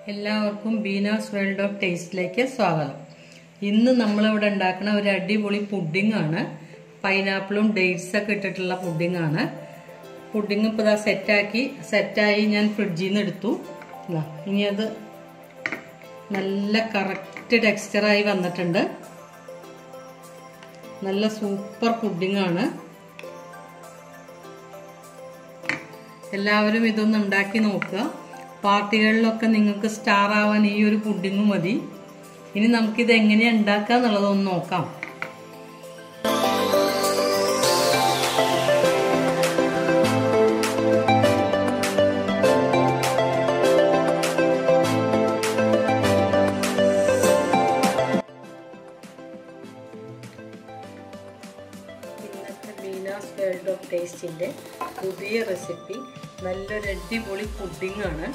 എല്ലാവർക്കും Beena's world of ടേസ്റ്റിലേക്ക് സ്വാഗതം ഇന്ന് നമ്മളിവിടെ ഉണ്ടാക്കുന്ന ഒരു അടിപൊളി പുഡിംഗ് ആണ് പൈനാപ്പിളും ഡേറ്റ്സ് ഒക്കെ ഇട്ടിട്ടുള്ള പുഡിംഗ് ആണ് പുഡിംഗ് ഇപ്പോൾ ഇതാ സെറ്റാക്കി സെറ്റായി ഞാൻ ഫ്രിഡ്ജിൽ നിന്ന് എടുത്തു ഇതാ ഇനി അത് നല്ല കറക്റ്റ് ടെക്സ്ചറായി വന്നിട്ടുണ്ട് നല്ല സൂപ്പർ പുഡിംഗ് ആണ് എല്ലാവരും ഇതൊന്ന് ഉണ്ടാക്കി നോക്കുക പാർട്ടികളിലൊക്കെ നിങ്ങൾക്ക് സ്റ്റാർ ആവാൻ ഈ ഒരു പുഡിങ് മതി ഇനി നമുക്കിത് എങ്ങനെയാണ് ഉണ്ടാക്കുക എന്നുള്ളതൊന്ന് നോക്കാം ഇന്നത്തെ ബീനാസ് വേൾഡ് ഓഫ് ടേസ്റ്റിൻ്റെ പുതിയ റെസിപ്പി നല്ലൊരു അടിപൊളി പുഡിംഗ് ആണ്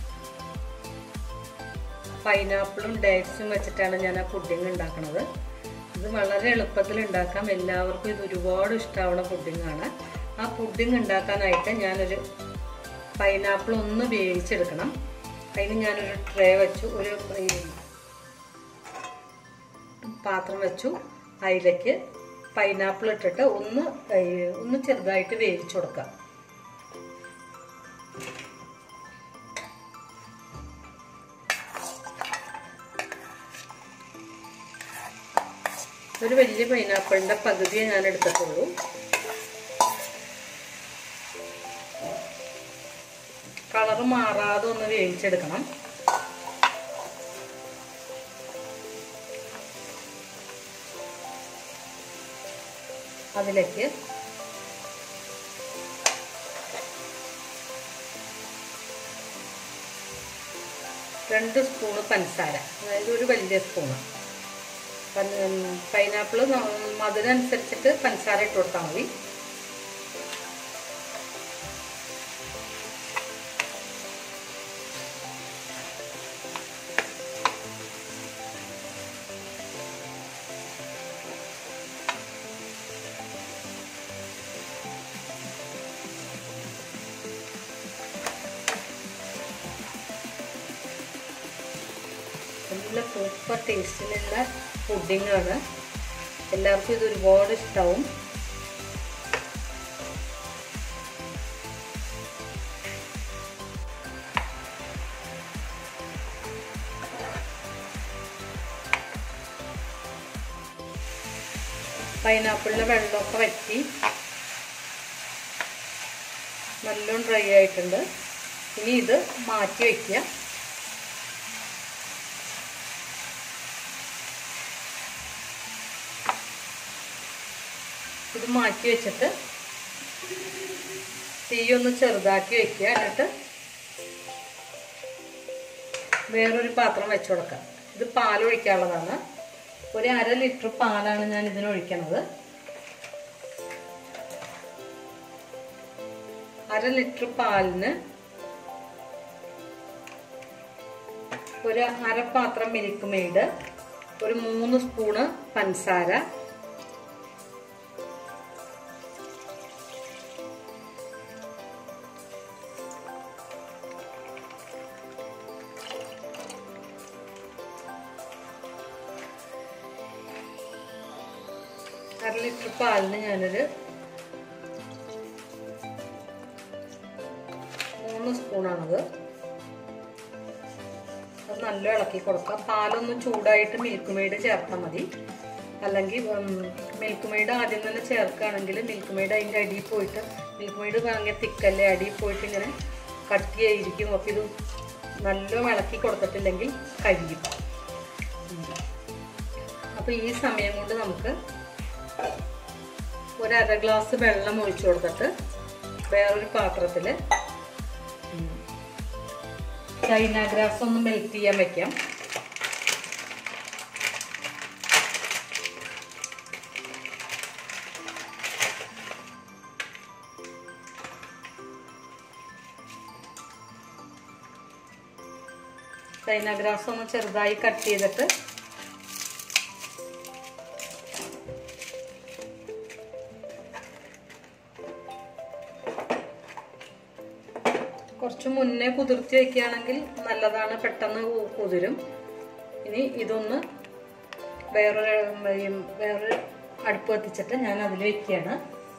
പൈനാപ്പിളും ഡേറ്റ്സും വെച്ചിട്ടാണ് ഞാൻ ആ പുഡിംഗ് ഉണ്ടാക്കുന്നത് ഇത് വളരെ എളുപ്പത്തിൽ ഉണ്ടാക്കാം എല്ലാവർക്കും ഇത് ഒരുപാട് ഇഷ്ടമാവുന്ന പുഡിംഗ് ആണ് ആ പുഡിംഗ് ഉണ്ടാക്കാനായിട്ട് ഞാനൊരു പൈനാപ്പിൾ ഒന്ന് വേവിച്ചെടുക്കണം അതിന് ഞാനൊരു ട്രേ വെച്ചു ഒരു പാത്രം വെച്ചു അതിലേക്ക് പൈനാപ്പിൾ ഇട്ടിട്ട് ഒന്ന് ഒന്ന് ചെറുതായിട്ട് വേവിച്ചു കൊടുക്കാം ഒരു വലിയ പൈനാപ്പിളിന്റെ പകുതിയെ ഞാൻ എടുത്തിട്ടുള്ളൂ കളർ മാറാതെ ഒന്ന് വേവിച്ചെടുക്കണം അതിലേക്ക് രണ്ട് സ്പൂണ് പഞ്ചസാര അതായത് ഒരു വലിയ സ്പൂണ് പൈനാപ്പിൾ മധുരം അനുസരിച്ചിട്ട് പഞ്ചസാര ഇട്ട് കൊടുത്താൽ മതി നല്ല സൂപ്പർ ടേസ്റ്റിലുള്ള പുഡിംഗ് ആണ് എല്ലാവർക്കും ഇത് ഒരുപാട് ഇഷ്ടമാവും പൈനാപ്പിളിലെ വെള്ളമൊക്കെ വറ്റി നല്ലോണം ഡ്രൈ ആയിട്ടുണ്ട് ഇനി ഇത് മാറ്റി വയ്ക്കുക ഇത് മാറ്റി വെച്ചിട്ട് തീ ഒന്ന് ചെറുതാക്കി വെക്കുക എന്നിട്ട് വേറൊരു പാത്രം വെച്ചു കൊടുക്കാം ഇത് പാൽ ഒഴിക്കാനുള്ളതാണ് ഒരു അര ലിറ്റർ പാലാണ് ഞാൻ ഇതിന് ഒഴിക്കണത് അര ലിറ്റർ പാലിന് ഒരു അരപ്പാത്രം മിൽക്ക് മെയ്ഡ് ഒരു മൂന്ന് സ്പൂണ് പഞ്ചസാര അര ലിറ്റർ പാലിന് ഞാനൊരു മൂന്ന് സ്പൂണാണത് അത് നല്ല ഇളക്കി കൊടുക്കാം പാലൊന്ന് ചൂടായിട്ട് മിൽക്ക് മെയ്ഡ് ചേർത്താൽ മതി അല്ലെങ്കിൽ മിൽക്ക് മെയ്ഡ് ആദ്യം തന്നെ ചേർക്കുകയാണെങ്കിൽ മിൽക്ക് മെയ്ഡ് അതിൻ്റെ അടിയിൽ പോയിട്ട് മിൽക്ക് മെയ്ഡ് ഭയങ്കര തിക്കല്ലേ അടിയിൽ പോയിട്ട് ഇങ്ങനെ കട്ടിയായിരിക്കും അപ്പോൾ ഇത് നല്ല ഇളക്കി കൊടുത്തിട്ടില്ലെങ്കിൽ കരിയും അപ്പോൾ ഈ സമയം കൊണ്ട് നമുക്ക് ഒരു അര ഗ്ലാസ് വെള്ളം ഒഴിച്ചു കൊടുത്തിട്ട് വേറൊരു പാത്രത്തിൽ ചൈന ഗ്രാസ് ഒന്ന് മെൽറ്റ് ചെയ്യാൻ വെക്കാം ചൈന ഗ്രാസ് ഒന്ന് ചെറുതായി കട്ട് ചെയ്തിട്ട് കുറച്ച് മുന്നേ കുതിർത്തി വെക്കുകയാണെങ്കിൽ നല്ലതാണ് പെട്ടെന്ന് കു- കുതിരും ഇനി ഇതൊന്ന് വേറൊരു ഉം, വേറൊരു അടുപ്പ് കത്തിച്ചിട്ട് ഞാൻ അതിൽ വെക്കുകയാണ്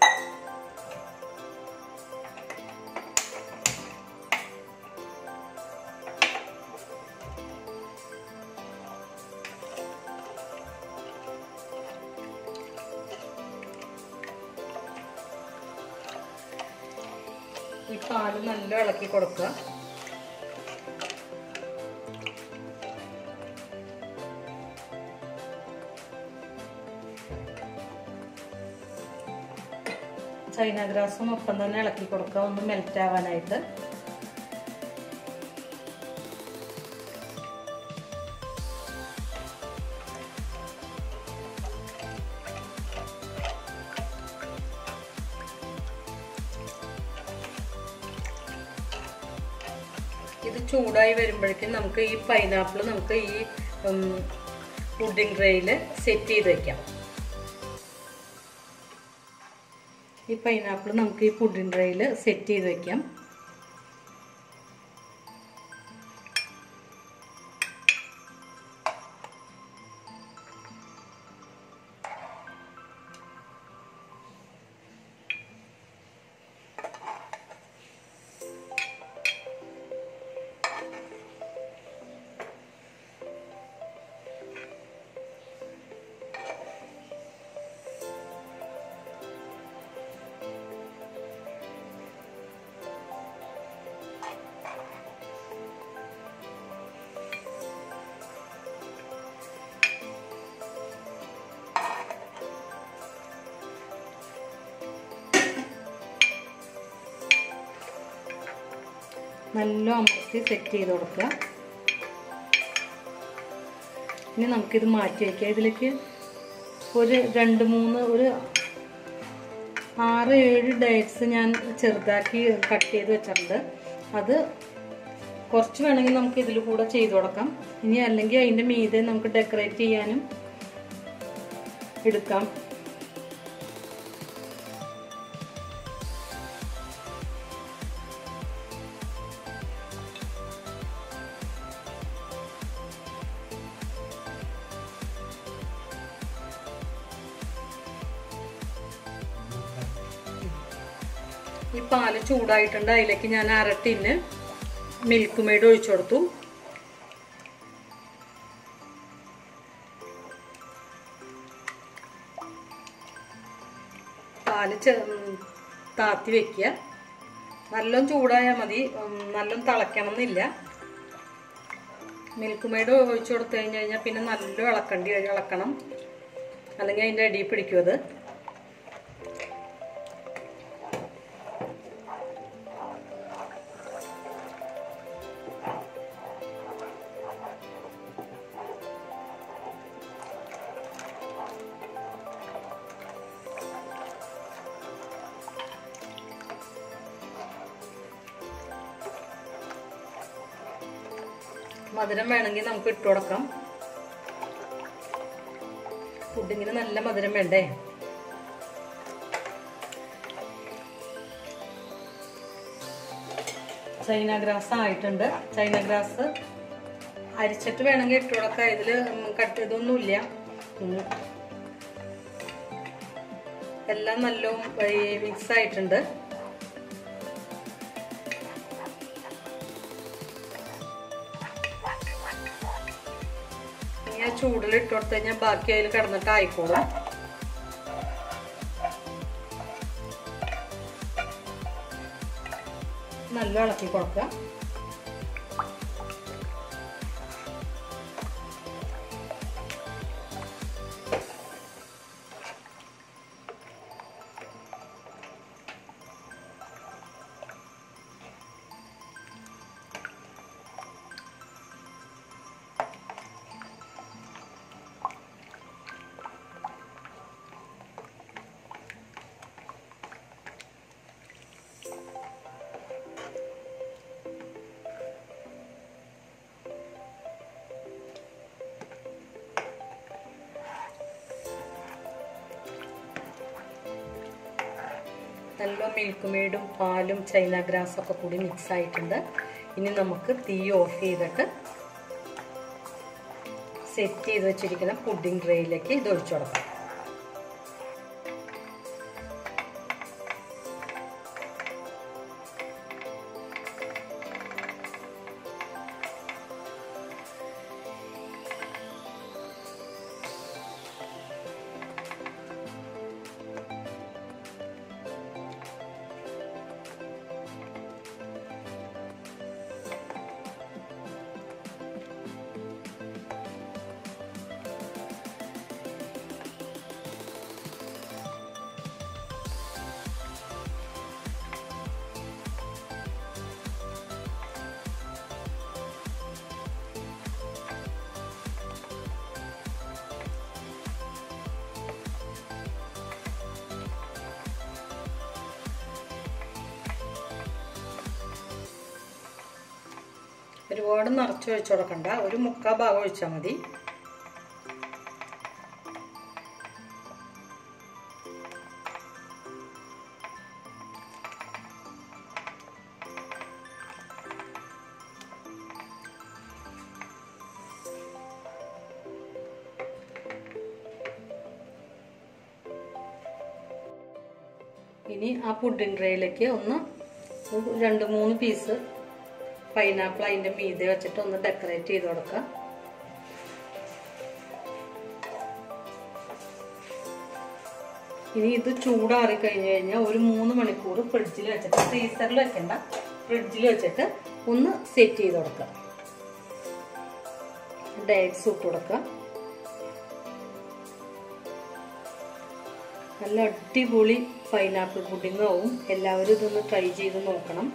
ഈ പാല് നല്ല ഇളക്കി കൊടുക്കുക ചൈന ഗ്രാസും ഒപ്പം തന്നെ ഇളക്കി കൊടുക്കുക ഒന്ന് മെൽറ്റ് ആവാനായിട്ട് ഇത് ചൂടായി വരുമ്പോഴേക്കും നമുക്ക് ഈ പൈനാപ്പിൾ നമുക്ക് ഈ പുഡിംഗ് ട്രേയിൽ സെറ്റ് ചെയ്ത് വെക്കാം ഈ പൈനാപ്പിൾ നമുക്ക് ഈ പുഡിംഗ് ട്രേയിൽ സെറ്റ് ചെയ്ത് വെക്കാം നല്ല അമർത്തി സെറ്റ് ചെയ്ത് കൊടുക്കുക ഇനി നമുക്കിത് മാറ്റി വയ്ക്കാം ഇതിലേക്ക് ഒരു രണ്ട് മൂന്ന് ഒരു ആറ് ഏഴ് ഡേറ്റ്സ് ഞാൻ ചെറുതാക്കി കട്ട് ചെയ്ത് വെച്ചിട്ടുണ്ട് അത് കുറച്ച് വേണമെങ്കിൽ നമുക്ക് ഇതിൽ കൂടെ ചെയ്ത് കൊടുക്കാം ഇനി അല്ലെങ്കിൽ അതിൻ്റെ മീതെ നമുക്ക് ഡെക്കറേറ്റ് ചെയ്യാനും എടുക്കാം ഈ പാല് ചൂടായിട്ടുണ്ട് അതിലേക്ക് ഞാൻ അര ടിന്ന് മിൽക്ക് മെയ്ഡ് ഒഴിച്ചു കൊടുത്തു പാല് ചെ ഉം, താത്തി വെക്കുക നല്ലോണം ചൂടായാൽ മതി ഉം, നല്ലോണം തിളയ്ക്കണം എന്നില്ല മിൽക്ക് മെയ്ഡ് ഒഴിച്ചു കൊടുത്തു കഴിഞ്ഞ് കഴിഞ്ഞാൽ പിന്നെ നല്ല ഇളക്കണ്ടി ഇളക്കണം അല്ലെങ്കിൽ അതിൻ്റെ അടിയിൽ പിടിക്കും അത് മധുരം വേണമെങ്കിൽ നമുക്ക് ഇട്ട് കൊടുക്കാം പുഡിങ്ങിന് നല്ല മധുരം വേണ്ടേ ചൈന ഗ്രാസ് ആയിട്ടുണ്ട് ചൈന ഗ്രാസ് അരിച്ചിട്ട് വേണമെങ്കിൽ ഇട്ട് കൊടുക്കാം ഇതില് കട്ട് ഇതൊന്നുമില്ല ഉം. എല്ലാം നല്ല മിക്സ് ആയിട്ടുണ്ട് ഇനി ആ ചൂടിൽ ഇട്ട് കൊടുത്തു കഴിഞ്ഞാൽ ബാക്കി അതിൽ കിടന്നിട്ട് ആയിക്കോളും നല്ല ഇളക്കി കൊടുക്കുക നല്ല മിൽക്ക് മെയ്ഡും പാലും ചൈന ഗ്രാസും ഒക്കെ കൂടി മിക്സ് ആയിട്ടുണ്ട് ഇനി നമുക്ക് തീ ഓഫ് ചെയ്തിട്ട് സെറ്റ് ചെയ്ത് വെച്ചിരിക്കുന്ന പുഡിംഗ് ട്രേയിലേക്ക് ഇത് ഒഴിച്ചു കൊടുക്കാം ഒരുപാട് നിറച്ച് ഒഴിച്ചു കൊടുക്കണ്ട ഒരു മുക്കാ ഭാഗം ഒഴിച്ചാൽ മതി ഇനി ആ പുഡിംഗ് ട്രേയിലേക്ക് ഒന്ന് ഒരു രണ്ട് മൂന്ന് പീസ് പൈനാപ്പിൾ അതിൻ്റെ മീതെ വെച്ചിട്ട് ഒന്ന് ഡെക്കറേറ്റ് ചെയ്ത് കൊടുക്കാം ഇനി ഇത് ചൂടാറി കഴിഞ്ഞ് കഴിഞ്ഞാൽ ഒരു മൂന്ന് മണിക്കൂർ ഫ്രിഡ്ജിൽ വെച്ചിട്ട് ഫ്രീസറിൽ വെക്കണ്ട ഫ്രിഡ്ജിൽ വെച്ചിട്ട് ഒന്ന് സെറ്റ് ചെയ്ത് കൊടുക്കുക ഡേറ്റ്സ് ഇട്ട് കൊടുക്കുക നല്ല അടിപൊളി പൈനാപ്പിൾ പുഡിംഗ് ആവും എല്ലാവരും ഇതൊന്ന് ട്രൈ ചെയ്ത് നോക്കണം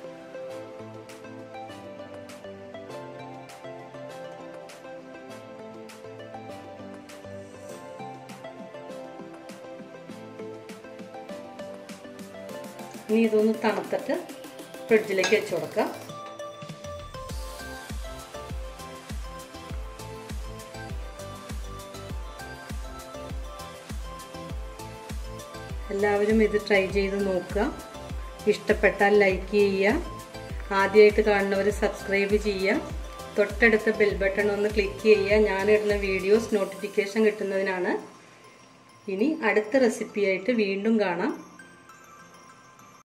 ഇനി ഇതൊന്ന് തണുത്തിട്ട് ഫ്രിഡ്ജിലേക്ക് വെച്ച് കൊടുക്കാം എല്ലാവരും ഇത് ട്രൈ ചെയ്ത് നോക്കുക ഇഷ്ടപ്പെട്ടാൽ ലൈക്ക് ചെയ്യുക ആദ്യമായിട്ട് കാണുന്നവർ സബ്സ്ക്രൈബ് ചെയ്യുക തൊട്ടടുത്ത ബെൽ ബട്ടൺ ഒന്ന് ക്ലിക്ക് ചെയ്യുക ഞാനിടുന്ന വീഡിയോസ് നോട്ടിഫിക്കേഷൻ കിട്ടുന്നതിനാണ് ഇനി അടുത്ത റെസിപ്പിയായിട്ട് വീണ്ടും കാണാം